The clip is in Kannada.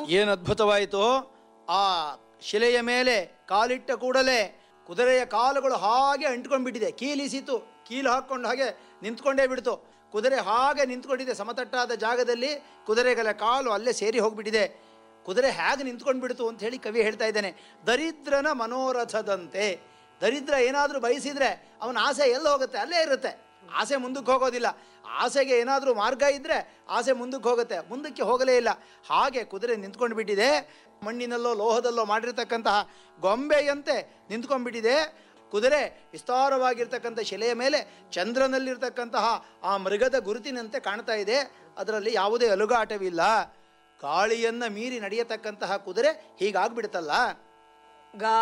ಏನು ಅದ್ಭುತವಾಯಿತು ಆ ಶಿಲೆಯ ಮೇಲೆ ಕಾಲಿಟ್ಟ ಕೂಡಲೇ ಕುದುರೆಯ ಕಾಲುಗಳು ಹಾಗೆ ಅಂಟ್ಕೊಂಡ್ಬಿಟ್ಟಿದೆ ಕೀಲಿಸಿತು ಕೀಲು ಹಾಕ್ಕೊಂಡು ಹಾಗೆ ನಿಂತ್ಕೊಂಡೇ ಬಿಡ್ತು ಕುದುರೆ ಹಾಗೆ ನಿಂತ್ಕೊಂಡಿದೆ ಸಮತಟ್ಟಾದ ಜಾಗದಲ್ಲಿ ಕುದುರೆಗಳ ಕಾಲು ಅಲ್ಲೇ ಸೇರಿ ಹೋಗ್ಬಿಟ್ಟಿದೆ ಕುದುರೆ ಹೇಗೆ ನಿಂತ್ಕೊಂಡು ಬಿಡ್ತು ಅಂತ ಹೇಳಿ ಕವಿ ಹೇಳ್ತಾ ಇದ್ದಾನೆ ದರಿದ್ರನ ಮನೋರಥದಂತೆ ದರಿದ್ರ ಏನಾದರೂ ಬಯಸಿದ್ರೆ ಅವನ ಆಸೆ ಎಲ್ಲಿ ಹೋಗುತ್ತೆ ಅಲ್ಲೇ ಇರುತ್ತೆ ಆಸೆ ಮುಂದಕ್ಕೆ ಹೋಗೋದಿಲ್ಲ ಆಸೆಗೆ ಏನಾದರೂ ಮಾರ್ಗ ಇದ್ದರೆ ಆಸೆ ಮುಂದಕ್ಕೆ ಹೋಗುತ್ತೆ ಮುಂದಕ್ಕೆ ಹೋಗಲೇ ಇಲ್ಲ ಹಾಗೆ ಕುದುರೆ ನಿಂತ್ಕೊಂಡು ಬಿಟ್ಟಿದೆ ಮಣ್ಣಿನಲ್ಲೋ ಲೋಹದಲ್ಲೋ ಮಾಡಿರ್ತಕ್ಕಂತಹ ಗೊಂಬೆಯಂತೆ ನಿಂತ್ಕೊಂಡ್ಬಿಟ್ಟಿದೆ ಕುದುರೆ ವಿಸ್ತಾರವಾಗಿರ್ತಕ್ಕಂಥ ಶಿಲೆಯ ಮೇಲೆ ಚಂದ್ರನಲ್ಲಿರ್ತಕ್ಕಂತಹ ಆ ಮೃಗದ ಗುರುತಿನಂತೆ ಕಾಣ್ತಾ ಇದೆ ಅದರಲ್ಲಿ ಯಾವುದೇ ಅಲುಗಾಟವಿಲ್ಲ ಗಾಳಿಯನ್ನು ಮೀರಿ ನಡೆಯತಕ್ಕಂತಹ ಕುದುರೆ ಹೀಗಾಗ್ಬಿಡುತ್ತಲ್ಲ ಗಾ